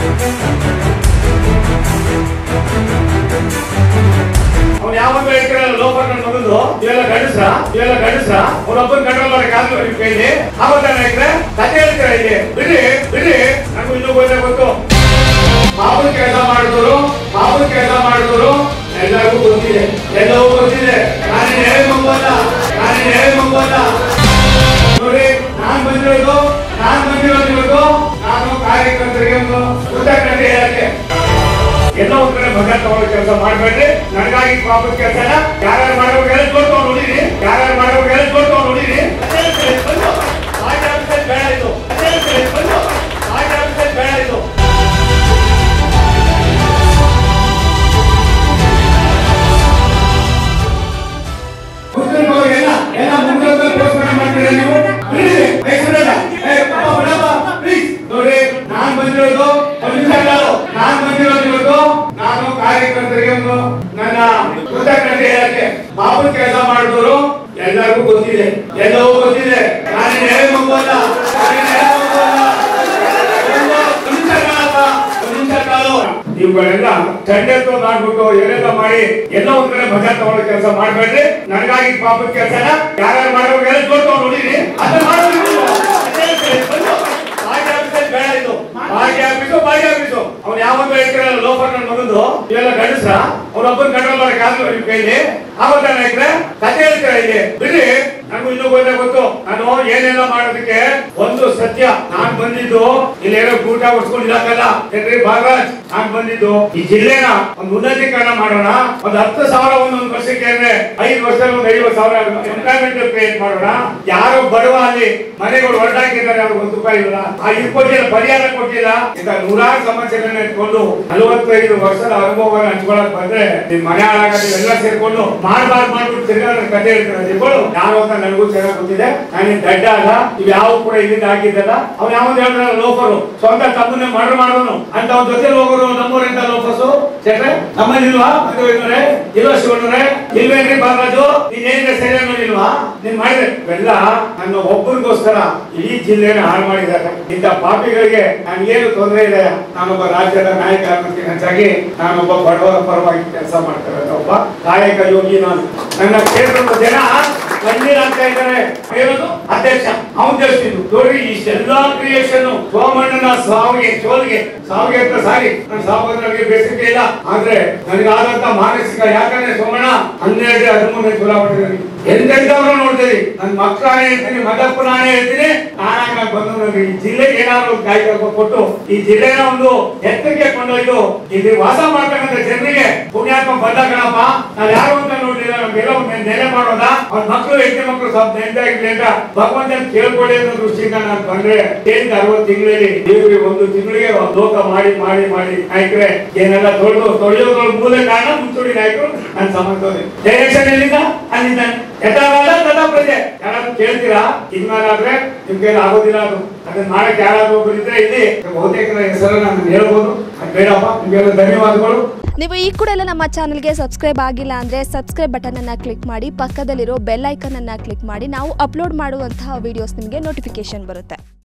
ಅವ್ನು ಯಾವಾಗ ಹೇಳ್ತಿರಲ್ಲ ಲೋಫರ್ ನನ್ನ ಮಗಂದು ಇವೆಲ್ಲ ಗಂಡಸ ಇವೆಲ್ಲ ಗಂಡಸ ಅವನೊಬ್ಬನ ಕಂಟ್ರೋಲ್ ಮಾಡಕ್ಕೆ ಆಗಲ್ಲ ನಿಮ್ ಕೈಲಿ ಆವಾಗ ನಾಯಕ್ರೆ ಕತೆ ಹೇಳ್ತೀರ ಇಲ್ಲಿ ಬಿಡ್ರಿ ಬಿಡ್ರಿ ನನಗೂ ಇನ್ನೂ ಗೊತ್ತೇ ಗೊತ್ತು ಮಾವನ ಕೆಲಸ ಮಾಡಿದವರು ಮಾವನ ಕೆಲಸ ಮಾಡಿದವರು ಎಲ್ಲರಿಗೂ ಗೊತ್ತಿದೆ ಎಲ್ಲವೂ ಗೊತ್ತಿದೆ ನಾನು ಹೇಳಿ ಮಗುವಲ್ಲ ನಾನು ಹೇಳಿ ಮಗುವಲ್ಲ ನೋಡಿ ನಾನ್ ಬಂದಿರೋದು ನಾನ್ ಬಂದಿರೋದು ಇವತ್ತು ನಾನು ಕಾರ್ಯಕರ್ತರಿಗೆ ಒಂದು ಉದಾಹರಣೆ ಹೇಳಕ್ಕೆ ಎಲ್ಲ ಒಂದ್ ಕಡೆ ಮಗ ತಗೊಳ್ಳೋ ಕೆಲಸ ಮಾಡ್ಬೇಡ್ರಿ ನನಗಾಗಿ ಪಾಪದ ಕೆಲಸನ ಯಾರ್ಯಾರು ಮಾಡೋರ್ಗೆಲ್ಲ ತೋರ್ಕೊಂಡು ನೋಡಿರಿ ಯಾರ್ಯಾರು ಮಾಡೋರ್ಗೆಲ್ಲ ತೋರ್ಕೊಂಡು ನೋಡಿರಿ ಅದೇ ಕಡೆ ಬಂದು ಆಯ್ತು ಆಫೀಸಲ್ಲಿ ಬೇಡ ಇದು ಅದೇ ಕಡೆ ಬಂದು ಆಯ್ತು ಆಫೀಸಲ್ಲಿ ಬೇಡ ಇದು ಎಲ್ಲ ಎಲ್ಲ ಮುಂದೆ ಪೋಸ್ಟ್ಮಾರ್ಟಮ್ ಮಾಡ್ತೀರಾ ನೀವು ಬಿಡಿ, ವಯಸ್ಸಿನಲ್ಲ. ಏ, ಪಾಪ ಬಿಡಪ್ಪ, please. ನೋಡಿ ನಾನ್ ಬಂದಿರೋದು ಒಂದ್ ನಿಮಿಷ ಕಾಲು. ನಾನ್ ಬಂದಿರೋದು ಇವತ್ತು ನಾನು ಕಾರ್ಯಕರ್ತರಿಗೆ ಒಂದು ನನ್ನ ಕೃತಜ್ಞತೆ ಹೇಳಕ್ಕೆ ಪಾಪದ ಕೆಲಸ ಮಾಡಿದವರು ಎಲ್ಲರಿಗೂ ಗೊತ್ತಿದೆ ಎಲ್ಲವೂ ಗೊತ್ತಿದೆ ನಾನು ಹೇಳಿ ಮಗುವಲ್ಲ ನಾನು ಹೇಳಿ ಮಗುವಲ್ಲ. ಒಂದು ನಿಮಿಷ ಕಾಲಪ್ಪ, ಒಂದು ನಿಮಿಷ ಕಾಲು. ಇವುಗಳೆಲ್ಲ ಚಂಡತ್ವ ಮಾಡ್ಬಿಟ್ಟು ಏನೆಲ್ಲ ಮಾಡಿ ಎಲ್ಲ ಒಂದ್ ಕಡೆ ಮಜಾ ತಗೊಳ್ಳೋ ಕೆಲಸ ಮಾಡ್ಬೇಡ್ರಿ ನನಗಾಗಿ ಪಾಪದ ಕೆಲಸನ ಯಾರ್ಯಾರು ಮಾಡೋರ್ಗೆಲ್ಲ ತೋರ್ಕೊಂಡು ನೋಡಿರಿ ಅದನ್ನ ಮಾಡೋದು ಅದೇ ಕಡೆ ಬಂದು ಬಾಗಿ ಆಫೀಸಲ್ಲಿ ಬೇಡ ಇದು ಬಾಗಿ ಆಫೀಸು ಬಾಗಿ ಆಫೀಸು ಅವ್ನು ಯಾವಾಗ ಹೇಳ್ತಿರಲ್ಲ ಲೋಫರ್ ನನ್ನ ಮಗಂದು ಇವೆಲ್ಲ ಗಂಡಸ ಅವನೊಬ್ಬನ ಕಂಟ್ರೋಲ್ ಮಾಡಕ್ಕೆ ಆಗಲ್ಲ ನಿಮ್ ಕೈಲಿ ಆವಾಗ ನಾಯಕ್ರೆ ಕತೆ ಹೇಳ್ತೀರ ಇಲ್ಲಿ ಬಿಡ್ರಿ ನನಗೂ ಇನ್ನೂ ಗೊತ್ತೇ ಗೊತ್ತು ನಾನು ಏನೆಲ್ಲ ಮಾಡೋದಕ್ಕೆ ಒಂದು ಸತ್ಯ ನಾನ್ ಬಂದಿದ್ದು ಇಲ್ಲಿ ಏನೋ ಊಟ ಹೊಡ್ಸ್ಕೊಂಡಿದ್ದಾಗಲ್ಲ ಏನ್ರಿ ಭಾಗರಾಜ್ ನಾನ್ ಬಂದಿದ್ದು ಈ ಜಿಲ್ಲೆನ ಒಂದು ಉನ್ನತೀಕರಣ ಮಾಡೋಣ ಒಂದು ಹತ್ತು ಸಾವಿರ ಒಂದೊಂದು ವರ್ಷಕ್ಕೆ ಅಂದ್ರೆ ಐದು ವರ್ಷದಲ್ಲಿ ಒಂದು ಐವತ್ತು ಸಾವಿರ ಎಂಪ್ಲಾಯ್ಮೆಂಟ್ ಕ್ರಿಯೇಟ್ ಮಾಡೋಣ ಯಾರೋ ಬಡವ ಅಲ್ಲಿ ಮನೆಗಳು ಹೊರಟಾಕಿದ್ದಾರೆ ಅವ್ರಿಗೆ ಒಂದು ರೂಪಾಯಿ ಇಲ್ಲ ಆ ಇದು ಕೊಟ್ಟಿಲ್ಲ ಪರಿಹಾರ ಕೊಟ್ಟಿಲ್ಲ ಇಂಥ ನೂರಾರು ಸಮಸ್ಯೆಗಳನ್ನ ಇಟ್ಕೊಂಡು ನಲವತ್ತೈದು ವರ್ಷದ ಅನುಭವವನ್ನು ಹಂಚ್ಕೊಳಕ್ ಬಂದ್ರೆ ನಿಮ್ ಮನೆ ಹಾಳಾಗತ್ತೆ ಎಲ್ಲ ಸೇರ್ಕೊಂಡು ಮಾಡ್ಬಾರ್ದು ಮಾಡ್ಬಿಟ್ಟು ತಿರ್ಗಾ ನನ್ನ ಕತೆ ಹೇಳ್ತಾರೆ ಇವ್ಗಳು ಯಾರು ಅಂತ ನನಗೂ ಚೆನ್ನಾಗಿ ಗೊತ್ತಿದೆ ನಾನು ದಡ್ಡ ಅಲ್ಲ ಇವ್ ಯಾವ ಕೂಡ ಇಲ್ಲಿಂದ ಆಗಿದ್ದಲ್ಲ ಅವ್ನು ಯಾವ್ದು ಹೇಳ್ತಾರಲ್ಲ ಲೋಫರು ಸ್ವಂತ ತಮ್ಮನ್ನೇ ಮರ್ಡರ್ ಮಾಡೋನು ಅಂತ ಅವ್ನ ಜೊತೆ ಹೋಗೋರು ನಮ್ಮೂರಿಂದ ಲೋಫರ್ಸು ಚೇಟ್ರೆ ನಮ್ಮಲ್ಲಿ ಇಲ್ವಾ ಮದುವೆ ಇಲ್ವಾ ಶಿವಣ್ಣರೇ ಇಲ್ವೇನ್ರಿ ಬಾಬರಾಜು ನೀನ್ ಏನಿದೆ ಸರಿ ಅನ್ನೋದಿಲ್ವಾ ನೀನ್ ಮಾಡಿದ್ರೆ ಇವೆಲ್ಲ ನನ್ನ ಒಬ್ಬರಿಗೋಸ್ಕರ ಇಡೀ ಜಿಲ್ಲೆನ ಹಾಳು ಮಾಡಿದ್ದಾರೆ ಇಂಥ ಪಾಪಿಗಳಿಗೆ ನನ್ಗೇನು ತೊಂದರೆ ಇದೆ ನಾನೊಬ್ಬ ರಾಜ್ಯದ ನಾಯಕ ಅನ್ನೋದಕ್ಕಿಂತ ಹೆಚ್ಚಾಗಿ ನಾನೊಬ್ಬ ಬಡವರ ಪರವಾಗಿ ಕೆಲಸ ಮಾಡ್ತಾರೆ ಒಬ್ಬ ಕಾಯಕ ಯೋಗಿ ನಾನು ನನ್ನ ಕ್ಷೇತ್ರದ ಜನ ಕಣ್ಣೀರಾಗ್ತಾ ಇದ್ದಾರೆ ಹೇಳೋದು ಅಧ್ಯಕ್ಷ ಅವನ ದೇಶದ್ದು ನೋಡಿ ಇಷ್ಟೆಲ್ಲಾ ಕ್ರಿಯೇಷನ್ ಸೋಮಣ್ಣನ ಸಾವಿಗೆ ಸೋಲಿಗೆ ಸಾವಿಗೆ ಅಂತ ಸಾರಿ ನನ್ನ ಸಹೋದರರಿಗೆ ಬೇಸಿಗೆ ಇಲ್ಲ ಆದ್ರೆ ನನಗಾದಂತ ಮಾನಸಿಕ ಯಾಕಂದ್ರೆ ಸೋಮಣ್ಣ ಹನ್ನೆರಡು ಹದಿಮೂರನೇ ಚುನಾವಣೆ ಎಂತೆಂತವ್ರು ನೋಡ್ತೀರಿ ನನ್ನ ಮಕ್ಕಳಾಣೆ ಹೇಳ್ತೀನಿ ಮದಪ್ಪನಾಣೆ ಹೇಳ್ತೀನಿ ನಾನಾಗ ಬಂದು ನನಗೆ ಈ ಜಿಲ್ಲೆಗೆ ಏನಾದ್ರು ಒಂದು ಕಾಯ್ದೆ ಕೊಟ್ಟು ಈ ಜಿಲ್ಲೆನ ಒಂದು ಎತ್ತಕ್ಕೆ ಕೊಂಡೊಯ್ದು ಇಲ್ಲಿ ವಾಸ ಮಾಡ್ತಕ್ಕಂಥ ಜನರಿಗೆ ಪುಣ್ಯಾತ್ಮ ಬಂದ ಕಣಪ್ಪ ನಾವು ಯಾರು ಅಂತ ನೋಡ್ಲಿಲ್ಲ ನಮ್ಗೆಲ್ಲ ಒಂದು ನೆಲೆ ಮಾಡೋದ ಅವ್ರ ಮಕ್ಕಳು ಹೆಂಡತಿ ಮಕ್ಕಳು ಸ್ವಲ್ಪ ನೆಂದಾಗಿರ್ಲಿ ಅಂತ ಭಗವಂತನ ಕೇಳ್ಕೊಳ್ಳಿ ಅನ್ನೋ ದೃಷ್ಟಿಯಿಂದ ನಾನು ಬಂದ್ರೆ ಏನ್ ಅರವತ್ತು ತಿಂಗಳಲ್ಲಿ ದೇವರಿಗೆ ಒಂದು ತಿಂಗಳಿಗೆ ಒಂದು ಲೋಕ ಮಾಡಿ ಮಾಡಿ ಮಾಡಿ ನಾಯಕರೇ ಏನೆಲ್ಲ ತೊಳೆದು ತೊಳೆಯೋದ್ರೊಳಗೆ ಮೂಲ ಕಾರಣ ಮುಂಚೂಣಿ ನಾಯಕರು ನನ್ನ ಸಂಬಂಧದಲ್ಲಿ ಡೈರೆಕ್ಷನ್ ಎಲ್ಲಿಂದ ಅಲ್ಲಿಂದ ಯಥಾವಾದ ತಥಾ ಪ್ರಜೆ ಯಾರಾದ್ರೂ ಕೇಳ್ತೀರಾ ಇನ್ಮೇಲಾದ್ರೆ ನಿಮ್ಗೆ ಆಗೋದಿಲ್ಲ ಅದು ಅದನ್ನ ಮಾಡಕ್ ಯಾರಾದ್ರೂ ಒಬ್ರು ಇದ್ರೆ ಇಲ್ಲಿ ಬಹುತೇಕ ಹೆಸರನ್ನ ನಾನು ಹೇಳ್ಬೋದು ಅದ್ ಬೇಡಪ್ಪ ನಿಮ್ಗೆಲ್ಲ ಧನ್ಯವಾದಗಳು ನೀವು ಈ ಕೂಡ ಎಲ್ಲ ನಮ್ಮ ಚಾನಲ್ಗೆ ಸಬ್ಸ್ಕ್ರೈಬ್ ಆಗಿಲ್ಲ ಅಂದರೆ ಸಬ್ಸ್ಕ್ರೈಬ್ ಬಟನನ್ನು ಕ್ಲಿಕ್ ಮಾಡಿ ಪಕ್ಕದಲ್ಲಿರೋ ಬೆಲ್ ಐಕನನ್ನು ಕ್ಲಿಕ್ ಮಾಡಿ ನಾವು ಅಪ್ಲೋಡ್ ಮಾಡುವಂತಹ ವೀಡಿಯೋಸ್ ನಿಮಗೆ ನೋಟಿಫಿಕೇಶನ್ ಬರುತ್ತೆ